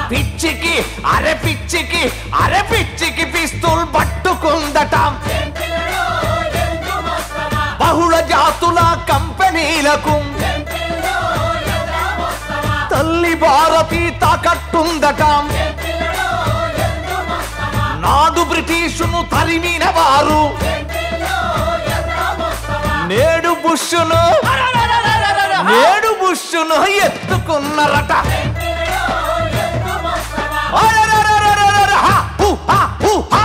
పిచ్చికి అరే పిచ్చికి అరే పిచ్చికి పిస్తుల్ పట్టుకుందట బహుళ జాతుల కంపెనీలకు తల్లి భారతి తాకట్టుందట నాడు బ్రిటిషును తరిమిన వారు నేడు బుష్ను నేడు బుష్ను ఎత్తుకున్నారట అరెరెరెరెరెరె, హా, హూ, హా, హూ, హా.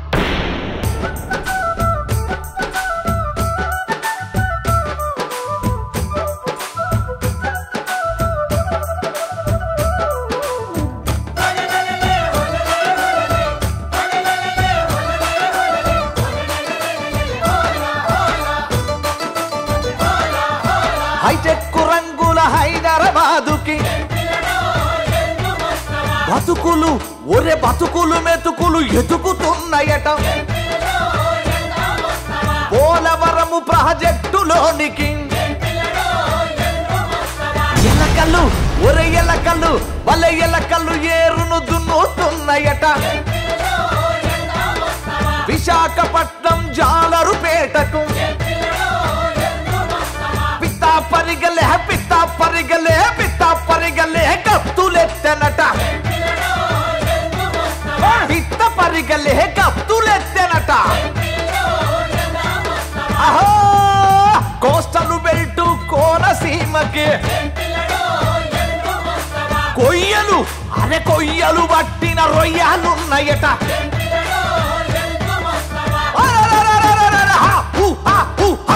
హైటెక్ రంగుల హైదరాబాదుకి బతుకులు ఒరే బతుకులు మెతుకులు ఎతుకుతున్నాయట పోలవరము ప్రాజెక్టులోనికి ఎలకలు ఒరే ఎలకలు వల ఎలకలు ఏరును దున్నుతున్నాయట విశాఖపట్నం జాలరుపేటకు పిత్తా పరిగలే పిత్తా పరిగలే పిత్తా పరిగలే కత్తులెత్తెనట పిత్త పరిగలే కత్తులెత్తెనట అహో కోస్టల్ బెల్ట్ కోనసీమకి కొయ్యలు అరే కొయ్యలు పట్టిన రొయ్యలున్నాయట అరెరెరెరెరెరె, హా, హూ, హా, హూ, హా.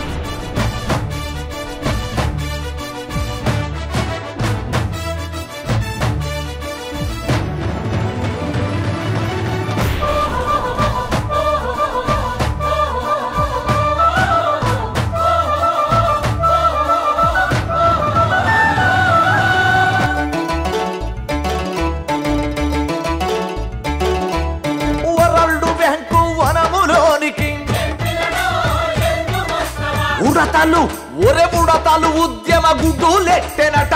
వరల్డ్ బ్యాంకు వనములోనికి ఉడతలు ఒరే ఉడతలు ఉద్యమ గుడ్డులెట్టెనట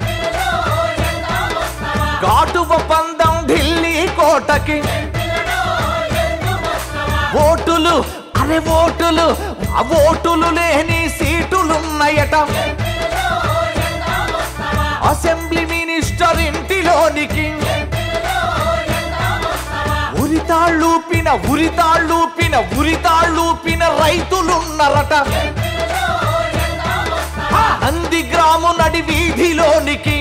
ఘాటు ఒప్పందం ఢిల్లీ కోటకి ఓటులు అరే ఓటులు ఆ ఓటులు లేని సీటులున్నాయట అసెంబ్లీ మినిస్టర్ ఇంటిలోనికి ఉరితాళ్ళూపిన ఉరితాళ్ళూపిన ఉరితాళ్ళూపిన రైతులున్నారట నంది గ్రాము నడి వీధిలోనికి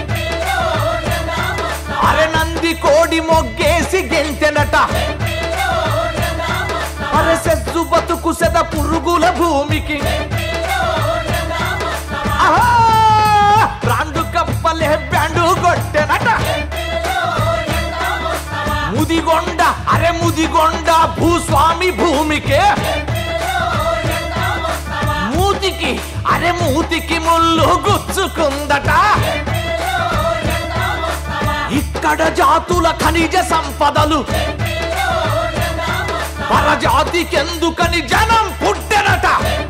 అరే నంది కోడి మొగ్గేసి గెంతెనట అరే సెస్సు బతుకు సెద పురుగుల భూమికి ఆహా! బ్రాండు కప్పలే బ్యాండు కొట్టెనట ముదిగొండ అరే ముదిగొండ భూస్వామి భూమికే మూతికి అరే మూతికి ముళ్ళు గుచ్చుకుందట ఇక్కడ జాతుల ఖనిజ సంపదలు పరజాతికెందుకని జనం పుట్టెనట